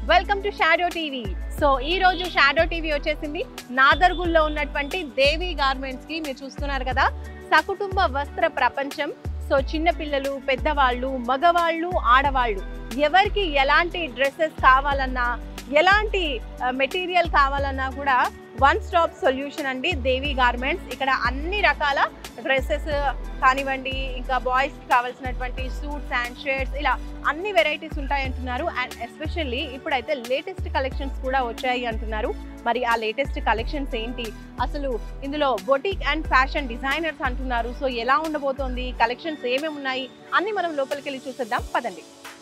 Welcome to Shadow TV so ఈ రోజు shadow TV వచ్చేసింది నాదర్గుల్లో ఉన్నటువంటి దేవి గార్మెంట్స్ కి మీరు చూస్తున్నారు కదా సకుటుంబ వస్త్ర ప్రపంచం సో చిన్న పిల్లలు పెద్దవాళ్ళు మగవాళ్ళు ఆడవాళ్ళు ఎవరికి ఎలాంటి డ్రెస్సెస్ కావాలన్నా ఎలాంటి మెటీరియల్ కావాలన్నా కూడా వన్ స్టాప్ సొల్యూషన్ అండి దేవి గార్మెంట్స్ ఇక్కడ అన్ని రకాల డ్రెస్సెస్ కానివ్వండి ఇంకా బాయ్స్కి కావాల్సినటువంటి సూట్స్ అండ్ షర్ట్స్ ఇలా అన్ని వెరైటీస్ ఉంటాయి అంటున్నారు అండ్ ఎస్పెషల్లీ ఇప్పుడైతే లేటెస్ట్ కలెక్షన్స్ కూడా వచ్చాయి అంటున్నారు మరి ఆ లేటెస్ట్ కలెక్షన్స్ ఏంటి అసలు ఇందులో బొటిక్ అండ్ ఫ్యాషన్ డిజైనర్స్ అంటున్నారు సో ఎలా ఉండబోతోంది కలెక్షన్స్ ఏమేమి ఉన్నాయి అన్ని మనం లోపలికి వెళ్ళి చూసేద్దాం పదండి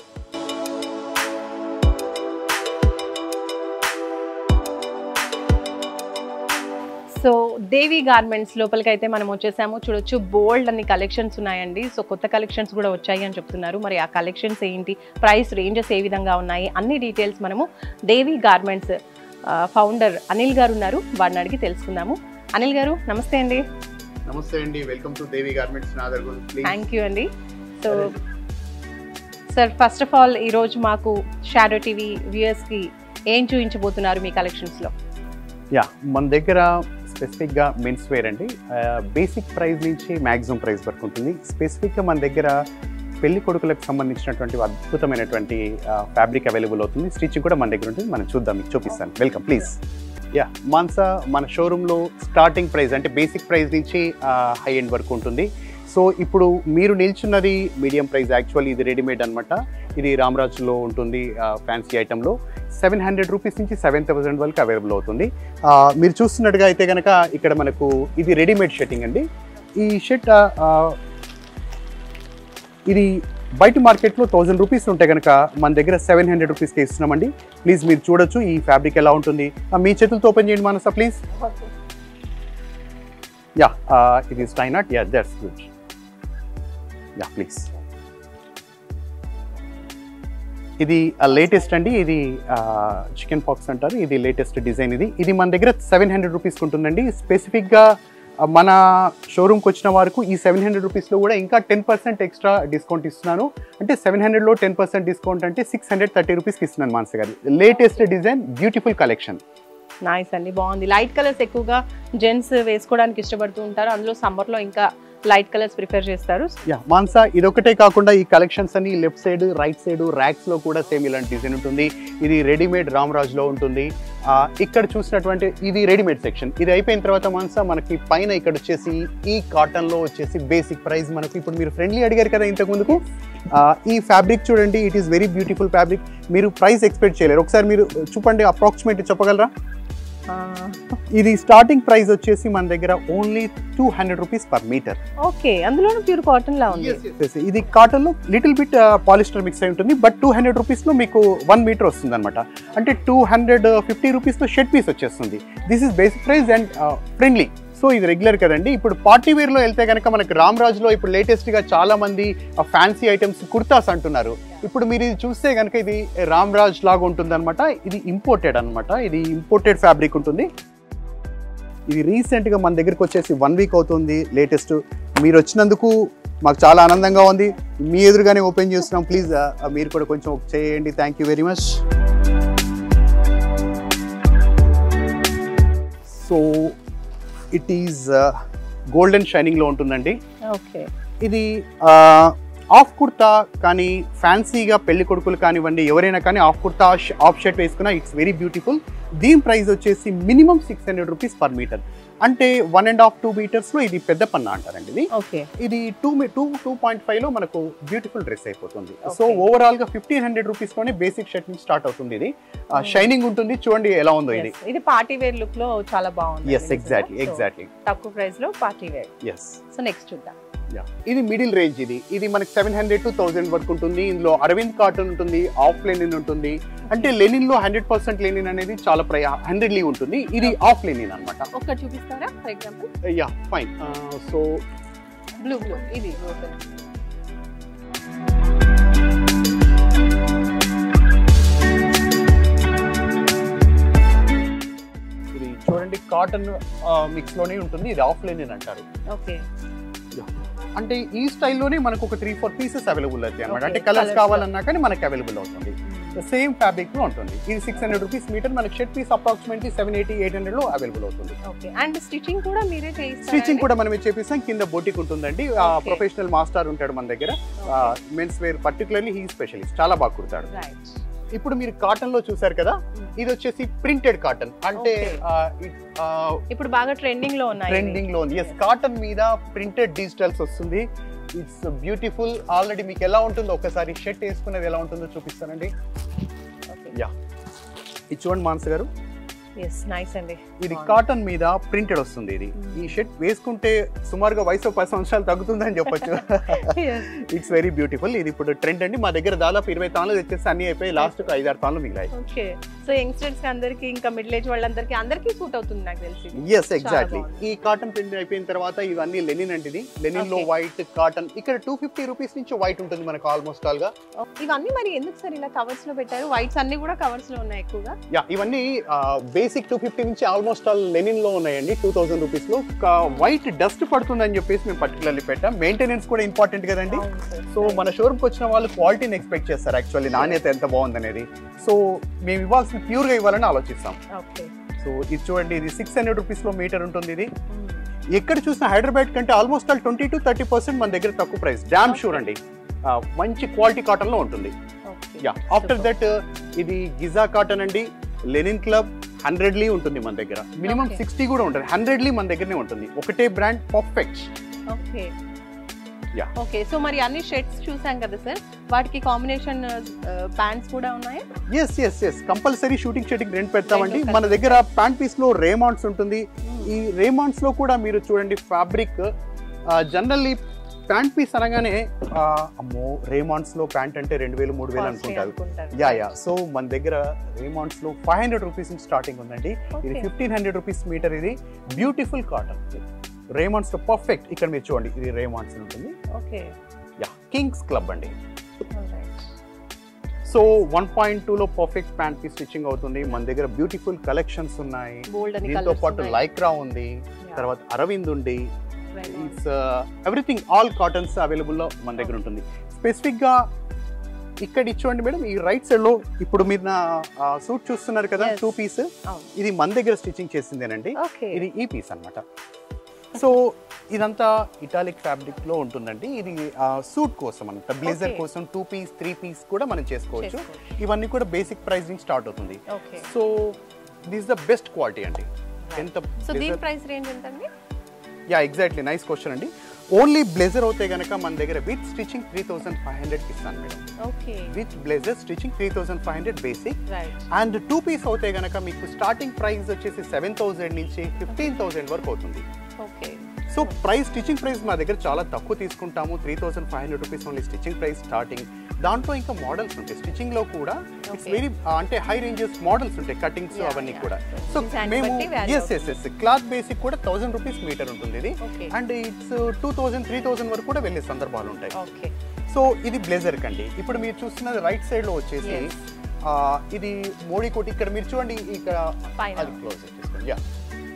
సో దేవి గార్మెంట్స్ లోపలికి అయితే మనం వచ్చేసాము చూడొచ్చు బోల్డ్ అన్ని కలెక్షన్స్ ఉన్నాయండి సో కొత్త కలెక్షన్స్ కూడా వచ్చాయి అని చెప్తున్నారు మరి ఆ కలెక్షన్స్ ఏంటి ప్రైస్ రేంజెస్ ఏ విధంగా ఉన్నాయి అన్ని డీటెయిల్స్ మనము దేవి గార్మెంట్స్ ఫౌండర్ అనిల్ గారు ఉన్నారు వారిని అడిగి తెలుసుకుందాము అనిల్ గారు నమస్తే అండి నమస్తే అండి welcome to Devi garments Nadergul please thank you అండి so sir first of all ఈరోజు మాకు షాడో టీవీ వ్యూయర్స్కి ఏం చూపించబోతున్నారు మీ కలెక్షన్స్లో యా మన దగ్గర స్పెసిఫిక్గా మెన్స్ వేర్ అండి బేసిక్ ప్రైస్ నుంచి మ్యాక్సిమం ప్రైస్ వరకు ఉంటుంది స్పెసిఫిక్గా మన దగ్గర పెళ్లి కొడుకులకు సంబంధించినటువంటి అద్భుతమైనటువంటి ఫ్యాబ్రిక్ అవైలబుల్ అవుతుంది స్టిచ్చింగ్ కూడా మన దగ్గర ఉంటుంది మనం చూద్దాం మీకు చూపిస్తాను వెల్కమ్ ప్లీజ్ యా మాన్సా మన షోరూంలో స్టార్టింగ్ ప్రైస్ అంటే బేసిక్ ప్రైస్ నుంచి హై ఎండ్ వరకు ఉంటుంది సో ఇప్పుడు మీరు నిల్చున్నది మీడియం ప్రైస్ యాక్చువల్లీ ఇది రెడీమేడ్ అనమాట ఇది రామరాజులో ఉంటుంది ఫ్యాన్సీ ఐటెంలో సెవెన్ హండ్రెడ్ రూపీస్ నుంచి సెవెన్ థౌసండ్ వరకు అవైలబుల్ అవుతుంది ఆ, మీరు చూస్తున్నట్టుగా అయితే కనుక ఇక్కడ మనకు ఇది రెడీమేడ్ షర్టింగ్ అండి ఈ షర్ట్ ఇది బయట మార్కెట్లో థౌజండ్ రూపీస్ ఉంటే కనుక మన దగ్గర సెవెన్ హండ్రెడ్ రూపీస్కి ఇస్తున్నామండి ప్లీజ్ మీరు చూడొచ్చు ఈ ఫ్యాబ్రిక్ ఎలా ఉంటుంది ఆ, మీ చేతులతో ఓపెన్ చేయండి మనసా ప్లీజ్ యా ఇది is tie knot yeah that's good yeah please ఇది లేటెస్ట్ అండి ఇది చికెన్ పాక్స్ అంటారు ఇది లేటెస్ట్ డిజైన్ ఇది ఇది మన దగ్గర సెవెన్ హండ్రెడ్ రూపీస్కి ఉంటుందండి స్పెసిఫిక్గా మన షోరూమ్కి వచ్చిన వరకు ఈ సెవెన్ హండ్రెడ్ రూపీస్లో కూడా ఇంకా టెన్ పర్సెంట్ ఎక్స్ట్రా డిస్కౌంట్ ఇస్తున్నాను అంటే సెవెన్ హండ్రెడ్లో టెన్ పర్సెంట్ డిస్కౌంట్ అంటే సిక్స్ హండ్రెడ్ థర్టీ రూపీస్కి ఇస్తున్నాను మానస గారు latest design beautiful collection nice అండి బాగుంది లైట్ కలర్స్ ఎక్కువగా జెంట్స్ వేసుకోవడానికి ఇష్టపడుతూ ఉంటారు అందులో సమ్మర్లో ఇంకా లైట్ కలర్స్ ప్రిఫర్ చేస్తారు యా మాన్సా ఇదొకటే కాకుండా ఈ కలెక్షన్స్ అన్ని left side right side racks లో కూడా సేమ్ ఇలాంటి డిజైన్ ఉంటుంది ఇది రెడీమేడ్ రామరాజ్ లో ఉంటుంది ఆ, ఇక్కడ చూసినటువంటి ఇది రెడీమేడ్ సెక్షన్ ఇది అయిపోయిన తర్వాత మాన్సా మనకి పైన ఇక్కడ వచ్చేసి ఈ కాటన్ లో వచ్చేసి బేసిక్ ప్రైస్ మనకి ఇప్పుడు మీరు ఫ్రెండ్లీ అడిగారు కదా ఇంతకు ముందుకు ఆ, ఈ ఫ్యాబ్రిక్ చూడండి it is very beautiful fabric మీరు ప్రైస్ ఎక్స్పెక్ట్ చేయలేరు ఒకసారి మీరు చూపండి అప్రాక్సిమేట్ చెప్పగలరా ఇది స్టార్టింగ్ ప్రైస్ వచ్చేసి మన దగ్గర only two hundred rupees per metre okay అందులోనూ ప్యూర్ కాటన్ లా ఉంది Yes, ఇది కాటన్ లో లిటిల్ బిట్ పాలిస్టర్ మిక్స్ అయి ఉంటుంది బట్ టూ హండ్రెడ్ రూపీస్ లో మీకు వన్ మీటర్ వస్తుంది అనమాట అంటే టూ హండ్రెడ్ ఫిఫ్టీ రూపీస్ లో షర్ట్ పీస్ వచ్చేస్తుంది this is basic price and friendly so ఇది రెగ్యులర్ కదండి ఇప్పుడు పార్టీ వేర్ లో వెళ్తే కనుక మనకి రామ్ రాజ్ లో ఇప్పుడు లేటెస్ట్ గా చాలా మంది ఫ్యాన్సీ ఐటమ్స్ కుర్తాస్ అంటున్నారు ఇప్పుడు మీరు ఇది చూస్తే కనుక ఇది రామ్ రాజ్ లాగా ఉంటుంది అనమాట ఇది ఇంపోర్టెడ్ అన్నమాట ఇది ఇంపోర్టెడ్ ఫ్యాబ్రిక్ ఉంటుంది ఇది రీసెంట్ గా మన దగ్గరికి వచ్చేసి వన్ వీక్ అవుతుంది లేటెస్ట్ మీరు వచ్చినందుకు మాకు చాలా ఆనందంగా ఉంది మీ ఎదురుగానే ఓపెన్ చేస్తున్నాం ప్లీజ్ మీరు కూడా కొంచెం చేయండి thank you very much so it is golden షైనింగ్లో ఉంటుందండి ఓకే ఇది ఆఫ్ కుర్తా కానీ ఫ్యాన్సీగా పెళ్లి కొడుకులు కానివ్వండి ఎవరైనా కానీ ఆఫ్ కుర్తా ఆఫ్ షర్ట్ వేసుకున్నా ఇట్స్ వెరీ బ్యూటిఫుల్ దీని ప్రైస్ వచ్చేసి minimum six hundred rupees per metre అంటే వన్ అండ్ హాఫ్ టూ మీటర్స్లో ఇది పెద్ద పన్న అంటారండి ఇది ఓకే ఇది టూ టూ టూ పాయింట్ ఫైవ్లో మనకు బ్యూటిఫుల్ డ్రెస్ అయిపోతుంది Okay. సో ఓవరాల్గా ఫిఫ్టీన్ హండ్రెడ్ రూపీస్లోనే బేసిక్ షర్ట్ నుంచి స్టార్ట్ అవుతుంది ఇది షైనింగ్ ఉంటుంది చూడండి ఎలా ఉందో ఇది Yes. ఇది పార్టీ వేర్ లుక్ లో చాలా బాగుంది ఎస్ ఎగ్జాక్ట్లీ ఎగ్జాక్ట్లీ తక్కువ ప్రైస్ లో party wear yes so next చూద్దాం ఇది మిడిల్ రేంజ్ ఇది ఇది మనకి సెవెన్ హండ్రెడ్ టు థౌసండ్ వరకు ఉంటుంది ఇందులో అరవింద్ కాటన్ ఉంటుంది ఆఫ్ లెనిన్ ఉంటుంది అంటే లెనిన్ లో హండ్రెడ్ పర్సెంట్ లెనిన్ అనేది చాలా ప్రై హండ్రెడ్లీ ఉంటుంది ఇది ఆఫ్ లెనిన్ అనమాట ఒక్కటి చూపిస్తారా for example yeah fine so blue blue ఇది ఇది చూడండి కాటన్ మిక్స్ లోనే ఉంటుంది ఇది ఆఫ్ లెనిన్ అంటారు ఓకే అంటే ఈ స్టైల్లోనే మనకు ఒక త్రీ ఫోర్ పీసెస్ అవైలబుల్ అవుతాయి అనమాట Okay, అంటే కలర్స్ colours. కావాలన్నా కానీ మనకి అవైలబుల్ అవుతుంది సేమ్ ఫ్యాబ్రిక్ లో ఉంటుంది ఇది సిక్స్ హండ్రెడ్ రూపీస్ మీటర్ మనకి shirt piece approximately seven eighty eight hundred లో అవైలబుల్ అవుతుంది ఓకే అండ్ స్టిచ్చింగ్ కూడా మీరే చేయిస్తారా స్టిచ్చింగ్ కూడా మనం చేపిస్తాం కింద బొటిక్ ఉంటుందండి Okay. ప్రొఫెషనల్ మాస్టర్ ఉంటాడు మన దగ్గర men's wear particularly he specialist చాలా బాగా కుడతాడు రైట్ ఇప్పుడు మీరు కాటన్ లో చూసారు కదా ఇది వచ్చేసి ప్రింటెడ్ కాటన్ అంటే Okay. ఇప్పుడు బాగా ట్రెండింగ్ లో ఉన్నాయి ట్రెండింగ్ లో ఉంది ఎస్ కాటన్ మీద ప్రింటెడ్ డిజిటల్స్ వస్తుంది ఇట్స్ బ్యూటిఫుల్ ఆల్రెడీ మీకు ఎలా ఉంటుందో ఒకసారి షర్ట్ వేసుకునేది ఎలా ఉంటుందో చూపిస్తానండి యా ఇది చూడండి మానస గారు ఎస్ నైస్ అండి ఇది బాగుంది. కాటన్ మీద ప్రింటెడ్ వస్తుంది ఇది Mm. ఈ షర్ట్ వేసుకుంటే సుమారుగా వయసు పది సంవత్సరాలు తగ్గుతుందని చెప్పొచ్చు ఇట్స్ వెరీ బ్యూటిఫుల్ ఇది ఇప్పుడు ట్రెండ్ అండి మా దగ్గర దాదాపు ఇరవై తాన్లు తెచ్చేసి అన్ని అయిపోయి లాస్ట్ ఐదు ఆరు తాన్లు మిగిలాయి ఓకే సో యంగ్స్టర్స్ కి అందరికి ఇంకా మిడిల్ ఏజ్ వాళ్ళందరికీ అందరికీ సూట్ అవుతుంది నాకు తెలిసి ఎస్ ఎగ్జాక్ట్లీ బాగుంది. ఈ కాటన్ ప్రింట్ అయిపోయిన తర్వాత ఇవన్నీ లెనిన్ అంటే ఇది లెనిన్ లో Okay. వైట్ కాటన్ ఇక్కడ టూ ఫిఫ్టీ రూపీస్ నుంచి వైట్ ఉంటుంది మనకు ఆల్మోస్ట్ ఆల్ గా ఇవన్నీ మరి ఎందుకు సార్ ఇలా కవర్స్ లో పెట్టారు వైట్స్ అన్ని కూడా కవర్స్ లో ఉన్నాయి ఎక్కువగా యా ఇవన్నీ బేసిక్ టూ ఫిఫ్టీ నుంచి ఆల్మోస్ట్ ఆల్ లెనిన్ లో ఉన్నాయండి టూ థౌసండ్ రూపీస్ లో వైట్ డస్ట్ పడుతుందని చెప్పేసి మేము పర్టికులర్లీ పెట్టాం మెయింటెనెన్స్ కూడా ఇంపార్టెంట్ కదండి అవును sir. సో మన షోరూమ్కి వచ్చిన వాళ్ళు క్వాలిటీని ఎక్స్పెక్ట్ చేస్తారు యాక్చువల్లీ నాణ్యత ఎంత బాగుందనేది సో మేము ఇవ్వాల్సిన ప్యూర్గా ఇవ్వాలని ఆలోచిస్తాం ఓకే సో ఇది చూడండి ఇది సిక్స్ హండ్రెడ్ రూపీస్లో మీటర్ ఉంటుంది ఇది ఎక్కడ చూసినా హైదరాబాద్ కంటే almost all twenty to thirty percent మన దగ్గర తక్కువ ప్రైస్ డామ్ Okay. షూర్ అండి ఆ, మంచి క్వాలిటీ కాటన్ లో ఉంటుంది యా ఆఫ్టర్ దట్ ఇది గిజా కాటన్ అండి లెనిన్ క్లబ్ హండ్రెడ్లీ ఉంటుంది మన దగ్గర మినిమం Okay. సిక్స్టీ కూడా ఉంటుంది హండ్రెడ్లీ మన దగ్గరనే ఉంటుంది ఒకటే brand perfect okay Yeah. Okay so మరి అన్ని షర్ట్స్ చూసాం కదా సార్ వాటికి కాంబినేషన్ ప్యాంట్స్ కూడా ఉన్నాయా yes yes yes compulsory suiting suiting రెండు పెడతామండి రెండు మన దగ్గర ప్యాంట్ పీస్ లో రేమాండ్స్ ఉంటుంది ఈ రేమాండ్స్ లో కూడా మీరు చూడండి ఫ్యాబ్రిక్ జనరల్లీ ప్యాంట్ పీస్ అనగానే ఆ, అమ్మో రేమాండ్స్ లో ప్యాంట్ అంటే రెండు వేలు మూడు వేలు Costly అనుకుంటారు అనుకుంటారు. యా యా సో మన దగ్గర రేమాండ్స్ లో ఫైవ్ హండ్రెడ్ రూపీస్ నుంచి స్టార్టింగ్ ఉందండి ఇది Okay. Fifteen hundred rupees metre ఇది బ్యూటిఫుల్ కాటన్ రేమాండ్స్ లో పర్ఫెక్ట్ ఇక్కడ మీరు చూడండి ఇది రేమాండ్స్ ఉంటుంది ఓకే యా కింగ్స్ క్లబ్ అండి Alright. So one point two లో పర్ఫెక్ట్ ప్యాంట్ పీస్ స్టిచ్చింగ్ అవుతుంది మన దగ్గర బ్యూటిఫుల్ కలెక్షన్స్ ఉన్నాయి Bold అని దీంతో colours పాటు ఉన్నాయి. లైక్రా ఉంది Yeah. తర్వాత అరవింద్ ఉంది Right. It's everything all cottons available లో మన దగ్గర ఉంటుంది స్పెసిఫిక్ గా ఇక్కడ ఇచ్చుకోండి మేడం ఈ రైట్ సైడ్ లో ఇప్పుడు మీరు నా సూట్ చూస్తున్నారు కదా Yes. టూ పీస్ అవును. ఇది మన దగ్గర స్టిచ్చింగ్ చేసిందేనండి ఓకే ఇది ఈ పీస్ అన్నమాట సో ఇదంతా ఇటాలిక్ ఫ్యాబ్రిక్ లో ఉంటుందండి ఇది సూట్ కోసం అనమాట బ్లేజర్ Okay. కోసం టూ పీస్ త్రీ పీస్ కూడా మనం చేసుకోవచ్చు చేసుకోవచ్చు. ఇవన్నీ కూడా బేసిక్ ప్రైస్ నుంచి స్టార్ట్ అవుతుంది okay so this the best quality అండి ఎంత సో దీని ప్రైస్ రేంజ్ ఎంత అండి యా ఎగ్జాక్ట్లీ నైస్ క్వశ్చన్ అండి ఓన్లీ బ్లేజర్ అవుతే గనక మన దగ్గర with stitching three thousand five హండ్రెడ్కి ఇస్తాను madam okay with blazer stitching three thousand five hundred basic right and two piece అవుతే గనక మీకు స్టార్టింగ్ ప్రైస్ వచ్చేసి సెవెన్ థౌసండ్ నుంచి ఫిఫ్టీన్ థౌసండ్ వరకు అవుతుంది okay so price stitching price మా దగ్గర చాలా తక్కువ తీసుకుంటాము three thousand five hundred rupees only stitching price starting దాంట్లో ఇంకా మోడల్స్ ఉంటాయి స్టిచింగ్ లో కూడా ఇట్స్ Okay. వెరీ అంటే హై రేంజెస్ మోడల్స్ ఉంటాయి కటింగ్స్ Yeah, అవన్నీ yeah. కూడా So, సో design మేము బట్టి value yes yes yes cloth basic కూడా థౌసండ్ రూపీస్ మీటర్ ఉంటుంది ఇది okay and it's two thousand three thousand వరకు కూడా వెళ్ళే సందర్భాలు ఉంటాయి ఓకే సో ఇది బ్లేజర్ కండి ఇప్పుడు మీరు చూస్తున్నది రైట్ సైడ్ లో వచ్చేసి Yes. ఆ, ఇది మోడీ కోటి ఇక్కడ మీరు చూడండి ఇక్కడ పైన. అది క్లోజ్ చేసుకోండి యా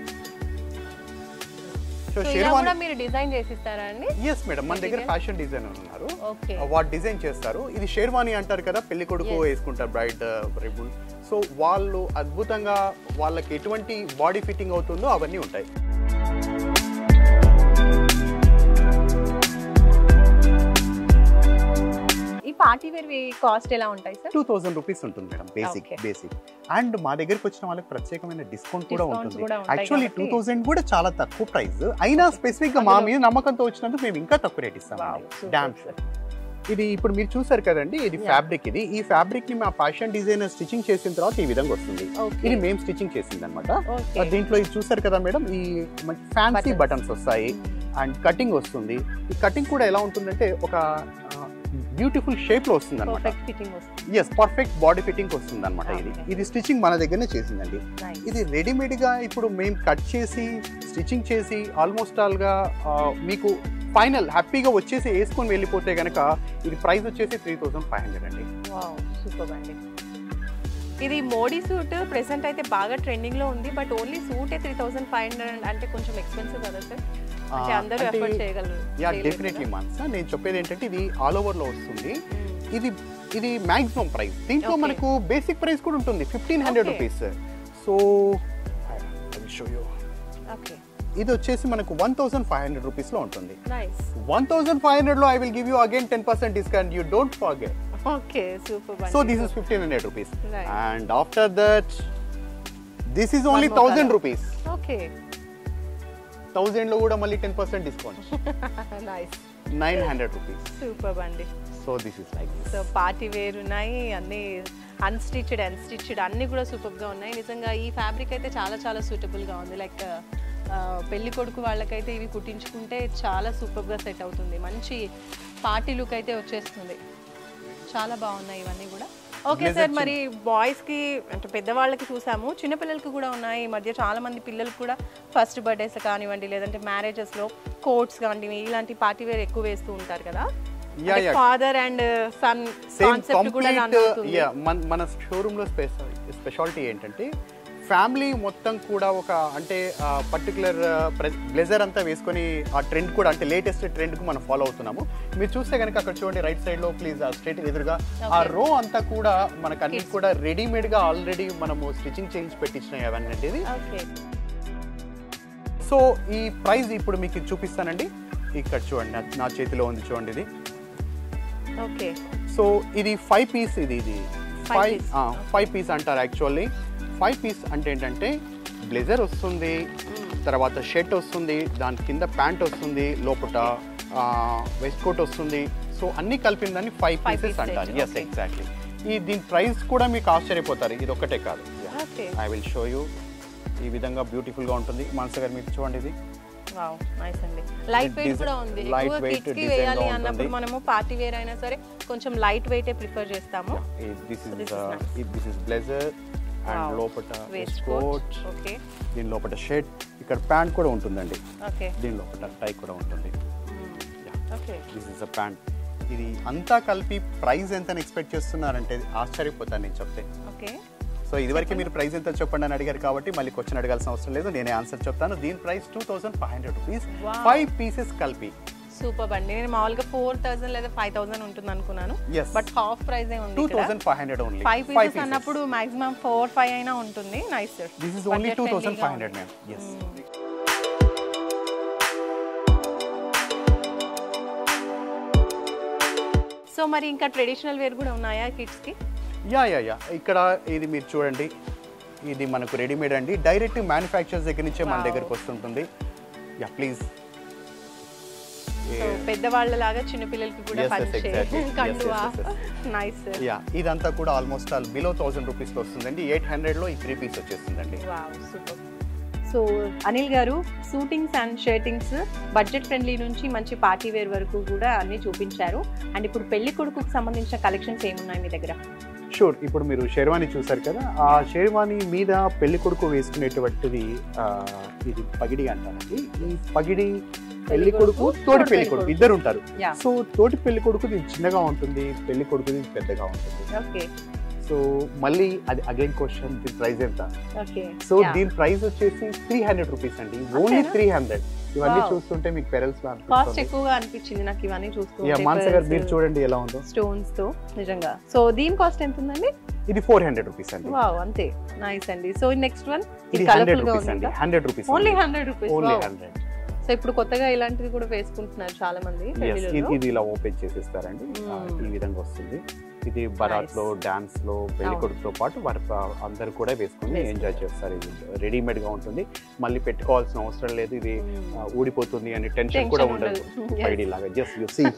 సో సో ఇలా షేర్వాణి కూడా మీరు డిజైన్ చేసి ఇస్తారా అండి ఎస్ మేడం మన దగ్గర Material? ఫ్యాషన్ డిజైనర్ ఉన్నారు ఓకే వాడు డిజైన్ చేస్తారు ఇది షేర్వాణి అంటారు కదా పెళ్లి కొడుకు Yes. వేసుకుంటారు బ్రైడ్ రిబుల్ సో వాళ్ళు అద్భుతంగా వాళ్ళకి ఎటువంటి బాడీ ఫిట్టింగ్ అవుతుందో అవన్నీ ఉంటాయి ఈ పార్టీ వేర్ కాస్ట్ ఎలా ఉంటాయి సార్ టూ థౌసండ్ రూపీస్ ఉంటుంది madam basic Okay. Basic and మా దగ్గరికి వచ్చిన వాళ్ళకి ప్రత్యేకమైన డిస్కౌంట్ కూడా Discounts ఉంటుంది కూడా ఉంటాయి యాక్చువల్లీ టూ కాబట్టి- థౌసండ్ కూడా చాలా తక్కువ ప్రైస్ అయినా స్పెసిఫిక్ గా మా అందులో- మీద నమ్మకంతో వచ్చినందుకు మేము ఇంకా తక్కువ రేట్ ఇస్తాం Wow, super, డామ్ sir. ఇది ఇప్పుడు మీరు చూసారు కదండి ఇది Yeah. ఫ్యాబ్రిక్ ఇది ఈ ఫ్యాబ్రిక్ ని మా ఫ్యాషన్ డిజైనర్ స్టిచింగ్ చేసిన తర్వాత ఈ విధంగా వస్తుంది ఓకే ఇది మేము స్టిచింగ్ చేసింది అనమాట ఓకే దీంట్లో ఇది చూసారు కదా మేడం ఈ ఫ్యాన్సీ Buttons. బటన్స్ వస్తాయి అండ్ కటింగ్ వస్తుంది ఈ కటింగ్ కూడా ఎలా ఉంటుందంటే ఒక బ్యూటిఫుల్ షేప్ లో వస్తుంది అనమాట పర్ఫెక్ట్ ఫిట్టింగ్ వస్తుంది ఎస్ పర్ఫెక్ట్ బాడీ ఫిట్టింగ్ వస్తుంది అనమాట ఇది Okay. ఇది స్టిచ్చింగ్ మన దగ్గరనే చేసిందండి Nice. ఇది రెడీమేడ్ గా ఇప్పుడు మేము కట్ చేసి స్టిచ్చింగ్ చేసి ఆల్మోస్ట్ ఆల్ గా ఆ, మీకు ఫైనల్ హ్యాపీగా వచ్చేసి వేసుకొని వెళ్ళిపోతే గనక ఇది ప్రైస్ వచ్చేసి త్రీ థౌసండ్ ఫైవ్ హండ్రెడ్ అండి వావ్ సూపర్ అండి ఇది మోడీ సూట్ ప్రెసెంట్ అయితే బాగా ట్రెండింగ్ లో ఉంది బట్ ఓన్లీ సూటే త్రీ థౌసండ్ ఫైవ్ హండ్రెడ్ అంటే కొంచెం ఎక్స్పెన్సివ్ కదా సార్ అంటే అందరూ ఎఫర్ట్ చేయగలరు యా చేయలేరు డెఫినెట్లీ కదా? మాన్స్ నేను చెప్పేది ఏంటంటే ఇది ఆల్ ఓవర్ లో వస్తుంది Mm. ఇది ఇది మాక్సిమం ప్రైస్ దీంట్లో Okay. మనకు బేసిక్ ప్రైస్ కూడా ఉంటుంది fifteen hundred Okay. Rupees so show you okay ఇది వచ్చేసి మనకు వన్ థౌసండ్ ఫైవ్ హండ్రెడ్ రూపీస్లో ఉంటుంది నైస్ వన్ థౌసండ్ ఫైవ్ హండ్రెడ్లో I will give you again ten percent discount you don't forget okay super so this is fifteen hundred rupees Right. And after that this is only One more thousand colour. Rupees okay థౌసండ్లో కూడా మళ్ళీ ten percent discount nice nine hundred rupees super అండి so this is like this so party wear ఉన్నాయి అన్ని unstitched unstitched అన్ని కూడా సూపర్గా ఉన్నాయి నిజంగా ఈ ఫ్యాబ్రిక్ అయితే చాలా చాలా సూటబుల్గా ఉంది లైక్ పెళ్లి కొడుకు వాళ్ళకైతే ఇవి కుట్టించుకుంటే చాలా సూపర్గా సెట్ అవుతుంది మంచి పార్టీ లుక్ అయితే వచ్చేస్తుంది చాలా బాగున్నాయి ఇవన్నీ కూడా ఓకే Blazer సార్ మరి బాయ్స్ కి అంటే పెద్దవాళ్ళకి చూసాము చిన్నపిల్లలకి కూడా ఉన్నాయి ఈ మధ్య చాలా మంది పిల్లలకు కూడా ఫస్ట్ బర్త్డేస్ కానివ్వండి లేదంటే మ్యారేజెస్ లో కోట్స్ కానివ్వండి ఇలాంటి పార్టీ వేర్ ఎక్కువ వేస్తూ ఉంటారు కదా yeah yeah father and son same concept కూడా రన్ కంప్లీట్ అవుతుంది యా మన మన షోరూంలో స్పెషాలిటీ ఏంటంటే ఫ్యామిలీ మొత్తం కూడా ఒక అంటే పర్టికులర్ బ్లెజర్ అంతా వేసుకొని ఆ ట్రెండ్ కూడా అంటే లేటెస్ట్ ట్రెండ్కు మనం ఫాలో అవుతున్నాము మీరు చూస్తే కనుక అక్కడ చూడండి రైట్ సైడ్లో ప్లీజ్ ఆ స్ట్రేట్ ఎదురుగా ఆ రో అంతా కూడా మనకు అన్ని కూడా రెడీమేడ్గా ఆల్రెడీ మనము స్టిచ్చింగ్ చేయించి పెట్టించినాయి అవన్నీ ఇది ఓకే సో ఈ ప్రైస్ ఇప్పుడు మీకు ఇది చూపిస్తానండి ఇక్కడ చూడండి నా- నా చేతిలో ఉంది చూడండి ఇది ఓకే సో ఇది ఫైవ్ పీస్ ఇది ఇది Five five piece. Five piece అంటారు యాక్చువల్లీ ఫైవ్ పీస్ అంటే ఏంటంటే బ్లెజర్ వస్తుంది తర్వాత షర్ట్ వస్తుంది దాని కింద ప్యాంట్ వస్తుంది లోపల వెస్ట్ కోట్ వస్తుంది సో అన్ని కలిపిన దాన్ని ఫైవ్ Five పీసెస్ piece అంటారు set, ఎస్ okay. ఎగ్జాక్ట్లీ ఈ దీని ప్రైస్ కూడా మీకు ఆశ్చర్యపోతారు ఇది ఒక్కటే కాదు okay I will show you ఈ విధంగా బ్యూటిఫుల్గా ఉంటుంది మనసు గారు మీరు చూడండి ఇది వావ్ నైస్ అండి లైట్ వెయిట్ Design- కూడా ఉంది light ఎక్కువ weight కిడ్స్ కి design వేయాలి గా అన్నప్పుడు ఉంటుంది. మనము పార్టీ వేర్ అయినా సరే కొంచెం లైట్ వెయిటే ప్రిఫర్ చేస్తాము this So is this is nice. This is blazer and Wow. లోపల waist vest coat coat okay దీని లోపల షర్ట్ ఇక్కడ ప్యాంట్ కూడా ఉంటుందండి ఓకే దీని లోపల టై కూడా ఉంటుంది okay this is a pant ఇది అంతా కలిపి ప్రైస్ ఎంత ఎక్స్పెక్ట్ చేస్తున్నారంటే ఆశ్చర్యపోతాను నేను చెప్తే ఓకే సో ఇదివరకు మీరు ప్రైస్ ఎంత చెప్పండి అని అడిగారు కాబట్టి మళ్ళీ క్వశ్చన్ అడగాల్సిన అవసరం లేదు నేనే ఆన్సర్ చెప్తాను దీని price two thousand five hundred rupees Wow. Five pieces కలిపి సూపర్ అండి నేను మామూలుగా ఫోర్ థౌసండ్ లేదా ఫైవ్ థౌసండ్ ఉంటుంది అనుకున్నాను Yes. బట్ హాఫ్ ప్రైస్ ఉంది టూ ఇక్కడ thousand five hundred only five pieces అన్నప్పుడు మాక్సిమం ఫోర్ ఫైవ్ అయినా ఉంటుంది nice sir this is only two thousand five hundred ma'am yes so మరి ఇంకా ట్రెడిషనల్ వేర్ కూడా ఉన్నాయా కిడ్స్ కి యా యా యా ఇక్కడ ఇది మీరు చూడండి ఇది మనకు రెడీమేడ్ అండి డైరెక్ట్ మ్యానుఫ్యాక్చర్స్ దగ్గర నుంచే మన Wow. దగ్గరకు వస్తుంటుంది యా ప్లీజ్ సో పెద్దవాళ్ళ లాగా చిన్న పిల్లలకి కూడా Yes, yes, పంచే exactly. Yes, కండువా yes, నైస్ సార్ యా ఇదంతా కూడా ఆల్మోస్ట్ ఆల్ బిలో థౌసండ్ రూపీస్లో వస్తుందండి ఎయిట్ హండ్రెడ్లో ఈ త్రీ పీస్ వచ్చేస్తుందండి వావ్ సూపర్ సో అనిల్ గారు suitings and shirtings budget friendly నుంచి మంచి పార్టీ వేర్ వరకు కూడా అన్ని చూపించారు అండ్ ఇప్పుడు పెళ్లి కొడుకుకి సంబంధించిన కలెక్షన్స్ ఏమున్నాయి మీ దగ్గర షూర్ ఇప్పుడు మీరు షేర్వాణి చూసారు కదా ఆ షేర్వాణి మీద పెళ్లి కొడుకు వేసుకునేటువంటిది ఆ, ఇది పగిడి అంటారండి ఈ పగిడి పెళ్లి కొడుకు తోటి పెళ్లి కొడుకు ఇద్దరు ఉంటారు యా సో తోటి పెళ్లి కొడుకుది చిన్నగా ఉంటుంది పెళ్లి కొడుకుది పెద్దగా ఉంటుంది ఓకే సో మళ్ళీ అది అగైన్ క్వశ్చన్ దీని ప్రైస్ ఎంత ఓకే సో దీని ప్రైస్ వచ్చేసి త్రీ హండ్రెడ్ రూపీస్ అండి ఓన్లీ అంతేనా? త్రీ హండ్రెడ్ ఇవన్నీ Wow. చూస్తుంటే మీకు పెరల్స్ కాస్ట్ ఎక్కువగా అనిపించింది నాకు ఇవన్నీ చూస్తూ యా మాన్స గారు మీరు చూడండి ఎలా ఉందో స్టోన్స్ తో నిజంగా సో దీని కాస్ట్ ఎంత ఉందండి ఇది ఫోర్ హండ్రెడ్ రూపీస్ అండి వావ్ అంతే నైస్ అండి సో నెక్స్ట్ వన్ ఇది ఇది హండ్రెడ్ కలర్ఫుల్ గా రూపీస్ అండి ఉంది hundred rupees only hundred rupees only hundred so ఇప్పుడు కొత్తగా ఇలాంటివి కూడా వేసుకుంటున్నారు చాలా మంది పెళ్లిళ్ళలో. ఇది ఇలా ఓపెన్ చేసేస్తారండి ఆ, Mm. ఈ విధంగా వస్తుంది ఇది బరాత్ లో డాన్స్ లో పెళ్లి అవును. కొడుకుతో పాటు వారి ప- అందరూ కూడా వేసుకుని వేసుకుంటారు. ఎంజాయ్ చేస్తారు ఇది రెడీమేడ్ గా ఉంటుంది మళ్ళీ పెట్టుకోవాల్సిన అవసరం లేదు ఇది Mm. ఆ, ఊడిపోతుంది అని టెన్షన్ Tension కూడా ఉండదు ఉండదు. Yes. ఐడి లాగా జస్ట్ యు సీ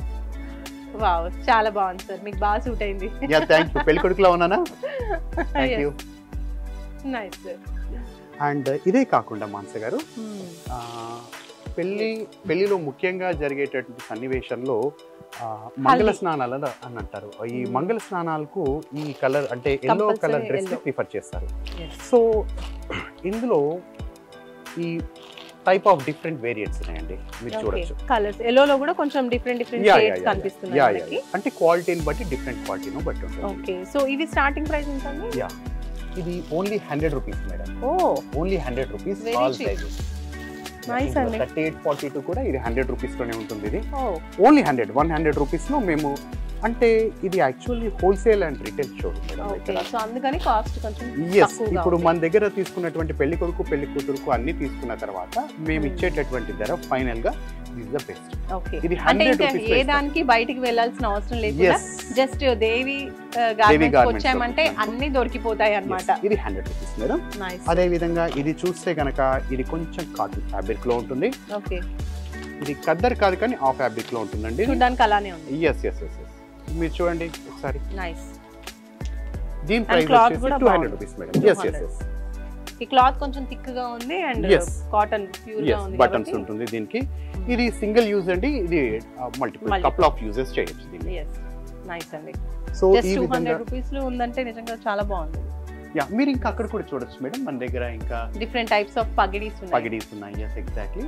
వావ్ చాలా బాగుంది సార్ మీకు బాగా సూట్ అయింది యా థ్యాంక్ యూ పెళ్లి కొడుకులా ఉన్నానా thank you nice sir and ఇదే కాకుండా మానస గారు ఆ, పెళ్లి పెళ్లిలో ముఖ్యంగా జరిగేటటువంటి సన్నివేశంలో ఆ, మంగళ హల్దీ. స్నానాలు అని- అని అంటారు ఈ Hmm. మంగళ స్నానాలకు ఈ కలర్ అంటే yellow Compulsory colour dress yellow. Prefer చేస్తారు సో ఇందులో ఈ టైప్ ఆఫ్ డిఫరెంట్ వేరియంట్స్ ఉన్నాయండి మీరు చూడొచ్చు కలర్స్ ఎల్లోలో కూడా కొంచెం different different yeah, yeah, shades yeah, కనిపిస్తున్నాయి యా, మనకి యా. అంటే క్వాలిటీని బట్టి డిఫరెంట్ క్వాలిటీను బట్టి ఉంటుంది ఓకే సో ఇవి స్టార్టింగ్ ప్రైస్ ఎంత అండి యా ఇది only hundred rupees madam oh only hundred rupees Very all cheap. Sizes Nice అండి. థర్టీ ఎయిట్ ఫార్టీ టూ కూడా ఇది హండ్రెడ్ రూపీస్ లోనే ఉంటుంది ఇది oh only hundred one hundred రూపీస్లో మేము అంటే ఇది actually wholesale and retail showroom madam okay ఇక్కడ సో అందుకని కాస్ట్ కొంచెం ఎస్ తక్కువగా ఇప్పుడు ఉంది. మన దగ్గర తీసుకున్నటువంటి పెళ్లి కొడుకు పెళ్లి కూతురుకు అన్ని తీసుకున్న తర్వాత మేము Hmm. ఇచ్చేటటువంటి ధర ఫైనల్ గా ఇస్ ద బెస్ట్ ఓకే ఇది అంటే హండ్రెడ్ ఇంకా రూపీస్ ఏ దానికి బయటికి వెళ్ళాల్సిన అవసరం లేకుండా yes just Devi garments garments వచ్చామంటే లో. అన్ని దొరికిపోతాయి అన్నమాట ఇది హండ్రెడ్ రూపీస్ మేడం నైస్ అదే విధంగా ఇది చూస్తే కనుక ఇది కొంచెం కాటన్ ఫ్యాబ్రిక్ లో ఉంటుంది ఓకే ఇది కద్దర్ కాదు కానీ ఆ ఫ్యాబ్రిక్ లో ఉంటుందండి చూడడానికి అలానే ఉంది ఎస్ ఎస్ ఎస్ ఎస్ మీరు చూడండి ఒకసారి నైస్ దీని ప్రైస్ cloth వచ్చేసి కూడా టూ హండ్రెడ్ బాగుంది. Rupees madam yes yes 200. Yes ఈ క్లాత్ కొంచెం థిక్ గా ఉంది అండ్ Yes. కాటన్ ప్యూర్ గా ఎస్ ఉంది బటన్స్ ఉంటుంది దీనికి ఇది సింగిల్ యూజ్ అండి ఇది multiple Multiple. Couple of uses చేయొచ్చు దీన్ని ఎస్ నైస్ అండి సో జస్ట్ ఈ టూ విధంగా హండ్రెడ్ రూపీస్ లో ఉందంటే నిజంగా చాలా బాగుంది యా మీరు ఇంకా అక్కడ కూడా చూడొచ్చు మేడం మన దగ్గర ఇంకా డిఫరెంట్ టైప్స్ ఆఫ్ పగిడీస్ ఉన్నాయి పగిడీస్ ఉన్నాయి ఎస్ ఎగ్జాక్ట్లీ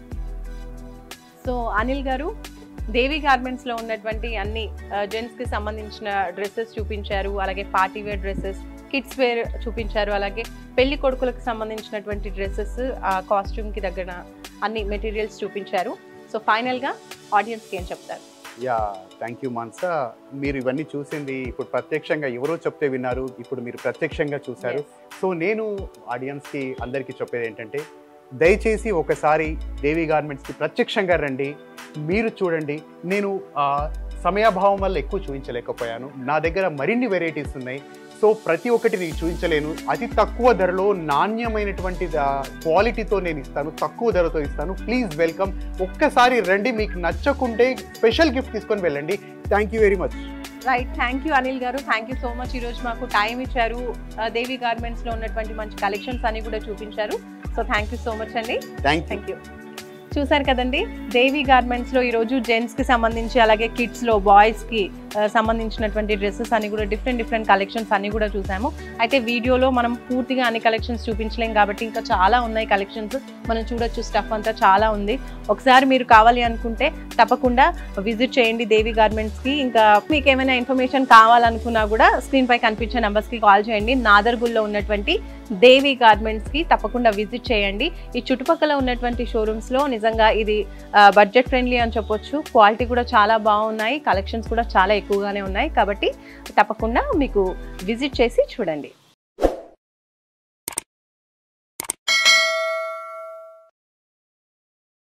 సో అనిల్ గారు దేవి గార్మెంట్స్ లో ఉన్నటువంటి అన్ని జెంట్స్ కి సంబంధించిన డ్రెస్సెస్ చూపించారు అలాగే party wear dresses kids wear చూపించారు అలాగే పెళ్లి కొడుకులకు సంబంధించినటువంటి డ్రెస్సెస్ ఆ కాస్ట్యూమ్ కి దగ్గర అన్ని మెటీరియల్స్ చూపించారు సో ఫైనల్ గా ఆడియన్స్ కి ఏం చెప్తారు యా థ్యాంక్ యూ మాన్సా మీరు ఇవన్నీ చూసింది ఇప్పుడు ప్రత్యక్షంగా ఎవరో చెప్తే విన్నారు ఇప్పుడు మీరు ప్రత్యక్షంగా చూశారు సో నేను ఆడియన్స్కి అందరికీ చెప్పేది ఏంటంటే దయచేసి ఒకసారి దేవి గార్మెంట్స్కి ప్రత్యక్షంగా రండి మీరు చూడండి నేను ఆ, సమయాభావం వల్ల ఎక్కువ చూపించలేకపోయాను నా దగ్గర మరిన్ని వెరైటీస్ ఉన్నాయి సో ప్రతి ఒక్కటి నేను చూపించలేను అతి తక్కువ ధరలో నాణ్యమైనటువంటి క్వాలిటీతో నేను ఇస్తాను తక్కువ ధరతో ఇస్తాను ప్లీజ్ వెల్కమ్ ఒక్కసారి రండి మీకు నచ్చకుంటే స్పెషల్ గిఫ్ట్ తీసుకొని వెళ్ళండి thank you very much right thank you Anil గారు థ్యాంక్ యూ సో మచ్ ఈరోజు మాకు టైం ఇచ్చారు ఆ, దేవి గార్మెంట్స్ లో ఉన్నటువంటి మంచి కలెక్షన్స్ అన్ని కూడా చూపించారు so thank you so much అండి థ్యాంక్ యూ థ్యాంక్ యూ చూసారు కదండి దేవి గార్మెంట్స్ లో ఈరోజు జెంట్స్ కి సంబంధించి అలాగే కిడ్స్ లో బాయ్స్ కి ఆ, సంబంధించినటువంటి డ్రెస్సెస్ అన్ని కూడా డిఫరెంట్ డిఫరెంట్ కలెక్షన్స్ అన్ని కూడా చూసాము అయితే వీడియోలో మనం పూర్తిగా అన్ని కలెక్షన్స్ చూపించలేం కాబట్టి ఇంకా చాలా ఉన్నాయి కలెక్షన్స్ మనం చూడొచ్చు స్టఫ్ అంతా చాలా ఉంది ఒకసారి మీరు కావాలి అనుకుంటే తప్పకుండా విజిట్ చేయండి దేవి గార్మెంట్స్ కి ఇంకా మీకు ఏమైనా ఇన్ఫర్మేషన్ కావాలనుకున్నా కూడా స్క్రీన్ పై కనిపించే numbers కి కాల్ చేయండి నాదర్గుల్లో ఉన్నటువంటి దేవి గార్మెంట్స్ కి తప్పకుండా విజిట్ చేయండి ఈ చుట్టుపక్కల ఉన్నటువంటి షోరూమ్స్ లో నిజంగా ఇది బడ్జెట్ ఫ్రెండ్లీ అని చెప్పొచ్చు క్వాలిటీ కూడా చాలా బాగున్నాయి కలెక్షన్స్ కూడా చాలా ఎక్కువగానే ఉన్నాయి కాబట్టి తప్పకుండా మీకు విజిట్ చేసి చూడండి